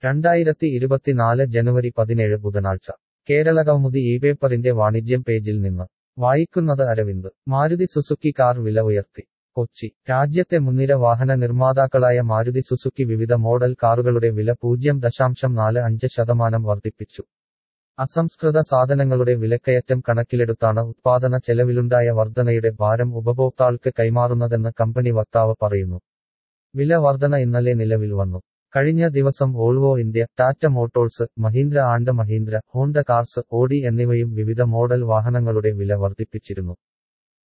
രണ്ടായിരത്തി ഇരുപത്തിനാല് ജനുവരി പതിനേഴ് ബുധനാഴ്ച കേരള കൗമുദി ഈ പേപ്പറിന്റെ വാണിജ്യം പേജിൽ നിന്ന് വായിക്കുന്നത് അരവിന്ദ് മാരുതി സുസുക്കി കാർ വില ഉയർത്തി കൊച്ചി രാജ്യത്തെ മുൻനിര വാഹന നിർമ്മാതാക്കളായ മാരുതി സുസുക്കി വിവിധ മോഡൽ കാറുകളുടെ വില പൂജ്യം ദശാംശം നാല് അഞ്ച് ശതമാനം വർദ്ധിപ്പിച്ചു അസംസ്കൃത സാധനങ്ങളുടെ വിലക്കയറ്റം കണക്കിലെടുത്താണ് ഉത്പാദന ചെലവിലുണ്ടായ വർധനയുടെ ഭാരം ഉപഭോക്താൾക്ക് കൈമാറുന്നതെന്ന് കമ്പനി വക്താവ് പറയുന്നു വില വർധന ഇന്നലെ നിലവിൽ വന്നു കഴിഞ്ഞ ദിവസം Volvo India Tata motors Mahindra and Mahindra Honda cars Audi എന്നിവയും വിവിധ മോഡൽ വാഹനങ്ങളുടെ വില വർദ്ധിപ്പിച്ചിരുന്നു